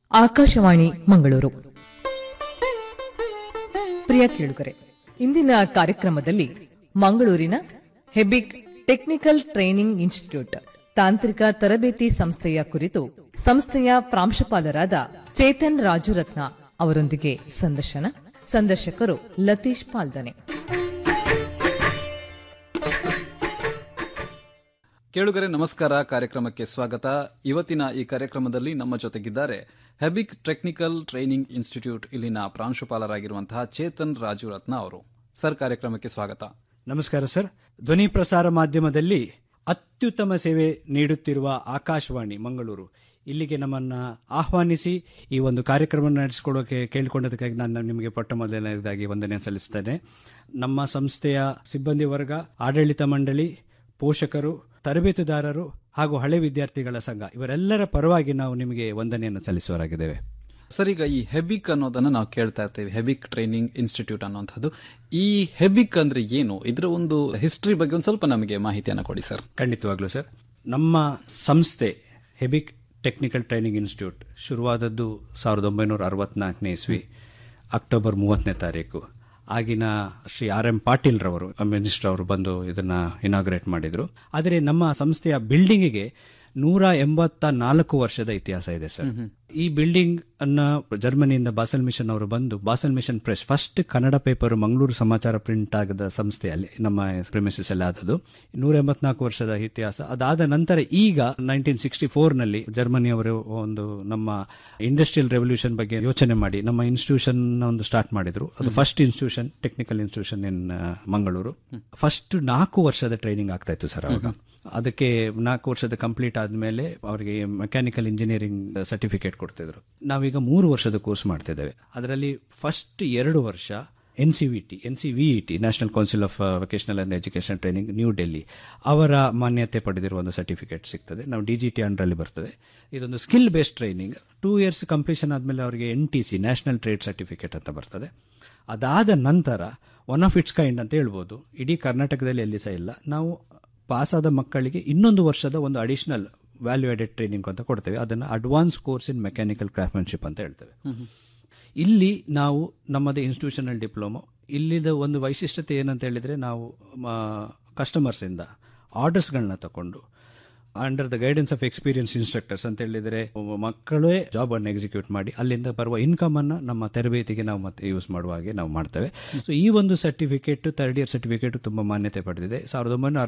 ಆಕಾಶವಾಣಿ ಮಂಗಳೂರು ಪ್ರಿಯ ಕೇಳುಗರೆ ಇಂದಿನ ಕಾರ್ಯಕ್ರಮದಲ್ಲಿ ಮಂಗಳೂರಿನ ಹೆಬಿಕ್ ಟೆಕ್ನಿಕಲ್ ಟ್ರೈನಿಂಗ್ ಇನ್ಸ್ಟಿಟ್ಯೂಟ್ ತಾಂತ್ರಿಕ ತರಬೇತಿ ಸಂಸ್ಥೆಯ ಕುರಿತು ಸಂಸ್ಥೆಯ ಪ್ರಾಂಶುಪಾಲರಾದ ಚೇತನ್ ರಾಜುರತ್ನ ಅವರೊಂದಿಗೆ ಸಂದರ್ಶನ ಸಂದರ್ಶಕರು ಲತೀಶ್ ಪಾಲ್ದನೆ ಕೇಳುಗರೆ ನಮಸ್ಕಾರ ಕಾರ್ಯಕ್ರಮಕ್ಕೆ ಸ್ವಾಗತ ಇವತ್ತಿನ ಈ ಕಾರ್ಯಕ್ರಮದಲ್ಲಿ ನಮ್ಮ ಜೊತೆಗಿದ್ದಾರೆ ಹೆಬಿಕ್ ಟೆಕ್ನಿಕಲ್ ಟ್ರೈನಿಂಗ್ ಇನ್ಸ್ಟಿಟ್ಯೂಟ್ ಇಲ್ಲಿನ ಪ್ರಾಂಶುಪಾಲರಾಗಿರುವಂತಹ ಚೇತನ್ ರಾಜು ರತ್ನ ಅವರು ಸರ್ ಕಾರ್ಯಕ್ರಮಕ್ಕೆ ಸ್ವಾಗತ ನಮಸ್ಕಾರ ಸರ್ ಧ್ವನಿ ಪ್ರಸಾರ ಮಾಧ್ಯಮದಲ್ಲಿ ಅತ್ಯುತ್ತಮ ಸೇವೆ ನೀಡುತ್ತಿರುವ ಆಕಾಶವಾಣಿ ಮಂಗಳೂರು ಇಲ್ಲಿಗೆ ನಮ್ಮನ್ನ ಆಹ್ವಾನಿಸಿ ಈ ಒಂದು ಕಾರ್ಯಕ್ರಮ ನಡೆಸಿಕೊಡೋಕೆ ಕೇಳಿಕೊಂಡದಕ್ಕಾಗಿ ನಾನು ನಿಮಗೆ ಪಟ್ಟ ಮೊದಲನೇದಾಗಿ ವಂದನೆ ಸಲ್ಲಿಸ್ತೇನೆ ನಮ್ಮ ಸಂಸ್ಥೆಯ ಸಿಬ್ಬಂದಿ ವರ್ಗ ಆಡಳಿತ ಮಂಡಳಿ ಪೋಷಕರು ತರಬೇತುದಾರರು ಹಾಗೂ ಹಳೆ ವಿದ್ಯಾರ್ಥಿಗಳ ಸಂಘ ಇವರೆಲ್ಲರ ಪರವಾಗಿ ನಾವು ನಿಮಗೆ ವಂದನೆಯನ್ನು ಸಲ್ಲಿಸುವರಾಗಿದ್ದೇವೆ ಸರ್ ಈಗ ಈ ಹೆಬಿಕ್ ಅನ್ನೋದನ್ನ ನಾವು ಕೇಳ್ತಾ ಇರ್ತೇವೆ ಹೆಬಿಕ್ ಟ್ರೈನಿಂಗ್ ಇನ್ಸ್ಟಿಟ್ಯೂಟ್ ಅನ್ನುವಂಥದ್ದು ಈ ಹೆಬಿಕ್ ಅಂದ್ರೆ ಏನು ಇದರ ಒಂದು ಹಿಸ್ಟ್ರಿ ಬಗ್ಗೆ ಒಂದು ಸ್ವಲ್ಪ ನಮಗೆ ಮಾಹಿತಿಯನ್ನು ಕೊಡಿ ಸರ್ ಖಂಡಿತವಾಗ್ಲೂ ಸರ್ ನಮ್ಮ ಸಂಸ್ಥೆ ಹೆಬಿಕ್ ಟೆಕ್ನಿಕಲ್ ಟ್ರೈನಿಂಗ್ ಇನ್ಸ್ಟಿಟ್ಯೂಟ್ ಶುರುವಾದದ್ದು ಸಾವಿರದ ಒಂಬೈನೂರ ಅರವತ್ನಾಲ್ಕನೇ ಇಸ್ವಿ ಅಕ್ಟೋಬರ್ ಮೂವತ್ತನೇ ತಾರೀಕು ಆಗಿನ ಶ್ರೀ ಆರ್ ಎಂ ಪಾಟೀಲ್ ರವರು ಮಿನಿಸ್ಟರ್ ಅವರು ಬಂದು ಇದನ್ನ ಇನಾಗ್ರೇಟ್ ಮಾಡಿದ್ರು ಆದರೆ ನಮ್ಮ ಸಂಸ್ಥೆಯ ಬಿಲ್ಡಿಂಗಿಗೆ ನೂರ ಎಂಬತ್ತ ನಾಲ್ಕು ವರ್ಷದ ಇತಿಹಾಸ ಇದೆ ಸರ್ ಈ ಬಿಲ್ಡಿಂಗ್ ಅನ್ನ ಜರ್ಮನಿಯಿಂದ ಬಾಸಲ್ ಮಿಷನ್ ಅವರು ಬಂದು Basel mission press first Kannada paper Mangaluru Samachara print ಆಗದ ಸಂಸ್ಥೆಯಲ್ಲಿ ನಮ್ಮ ಪ್ರಿಮಿಸಸ್ ಅಲ್ಲಿ ಆದದ್ದು ನೂರ ಎಂಬತ್ನಾಲ್ಕು ವರ್ಷದ ಇತಿಹಾಸ ಅದಾದ ನಂತರ ಈಗ ನೈನ್ಟೀನ್ ಸಿಕ್ಸ್ಟಿ ಫೋರ್ ನಲ್ಲಿ ಜರ್ಮನಿಯವರು ಒಂದು ನಮ್ಮ ಇಂಡಸ್ಟ್ರಿಯಲ್ ರೆವಲ್ಯೂಷನ್ ಬಗ್ಗೆ ಯೋಚನೆ ಮಾಡಿ ನಮ್ಮ ಇನ್ಸ್ಟಿಟ್ಯೂಷನ್ ಒಂದು ಸ್ಟಾರ್ಟ್ ಮಾಡಿದ್ರು ಅದು first institution technical institution in Mangaluru first ನಾಲ್ಕು ವರ್ಷದ ಟ್ರೈನಿಂಗ್ ಆಗ್ತಾ ಇತ್ತು ಸರ್ ಅವಾಗ ಅದಕ್ಕೆ ನಾಲ್ಕು ವರ್ಷದ ಕಂಪ್ಲೀಟ್ ಆದಮೇಲೆ ಅವರಿಗೆ ಮೆಕ್ಯಾನಿಕಲ್ ಇಂಜಿನಿಯರಿಂಗ್ ಸರ್ಟಿಫಿಕೇಟ್ ಕೊಡ್ತಿದ್ರು ನಾವೀಗ ಮೂರು ವರ್ಷದ ಕೋರ್ಸ್ ಮಾಡ್ತಿದ್ದೇವೆ ಅದರಲ್ಲಿ ಫಸ್ಟ್ ಎರಡು ವರ್ಷ N C V T N C V E T national council of vocational and education training New Delhi ಅವರ ಮಾನ್ಯತೆ ಪಡೆದಿರುವ ಒಂದು ಸರ್ಟಿಫಿಕೇಟ್ ಸಿಗ್ತದೆ ನಾವು ಡಿ ಜಿ ಟಿ ಅಂಡರಲ್ಲಿ ಬರ್ತದೆ ಇದೊಂದು skill based training two years completion ಆದಮೇಲೆ ಅವರಿಗೆ N T C national trade certificate ಅಂತ ಬರ್ತದೆ ಅದಾದ ನಂತರ ಒನ್ ಆಫ್ ಇಟ್ಸ್ ಕೈಂಡ್ ಅಂತ ಹೇಳ್ಬೋದು ಇಡೀ ಕರ್ನಾಟಕದಲ್ಲಿ ಎಲ್ಲಿ ಸಹ ಇಲ್ಲ ನಾವು ಪಾಸಾದ ಮಕ್ಕಳಿಗೆ ಇನ್ನೊಂದು ವರ್ಷದ ಒಂದು ಅಡಿಷನಲ್ ವ್ಯಾಲ್ಯೂ ಆಡೆಡ್ ಟ್ರೈನಿಂಗ್ ಅಂತ ಕೊಡ್ತೇವೆ ಅದನ್ನು advance course in mechanical craftsmanship ಅಂತ ಹೇಳ್ತೇವೆ ಇಲ್ಲಿ ನಾವು ನಮ್ಮದೇ ಇನ್ಸ್ಟಿಟ್ಯೂಷನಲ್ ಡಿಪ್ಲೊಮೊ ಇಲ್ಲಿದ ಒಂದು ವೈಶಿಷ್ಟ್ಯತೆ ಏನಂತ ಹೇಳಿದರೆ ನಾವು ಕಸ್ಟಮರ್ಸಿಂದ ಆರ್ಡರ್ಸ್ಗಳನ್ನ ತಗೊಂಡು under the guidance of experience instructors ಅಂತ ಹೇಳಿದರೆ ಮಕ್ಕಳೇ ಜಾಬ್ ಅನ್ನು ಎಕ್ಸಿಕ್ಯೂಟ್ ಮಾಡಿ ಅಲ್ಲಿಂದ ಬರುವ ಇನ್ಕಮ್ ಅನ್ನ ನಮ್ಮ ತರಬೇತಿಗೆ ನಾವು ಮತ್ತೆ ಯೂಸ್ ಮಾಡುವ ಹಾಗೆ ನಾವು ಮಾಡ್ತೇವೆ ಸೊ ಈ ಒಂದು ಸರ್ಟಿಫಿಕೇಟ್ ಥರ್ಡ್ ಇಯರ್ ಸರ್ಟಿಫಿಕೇಟ್ ತುಂಬಾ ಮಾನ್ಯತೆ ಪಡೆದಿದೆ ಸಾವಿರದ ಒಂಬೈನೂರ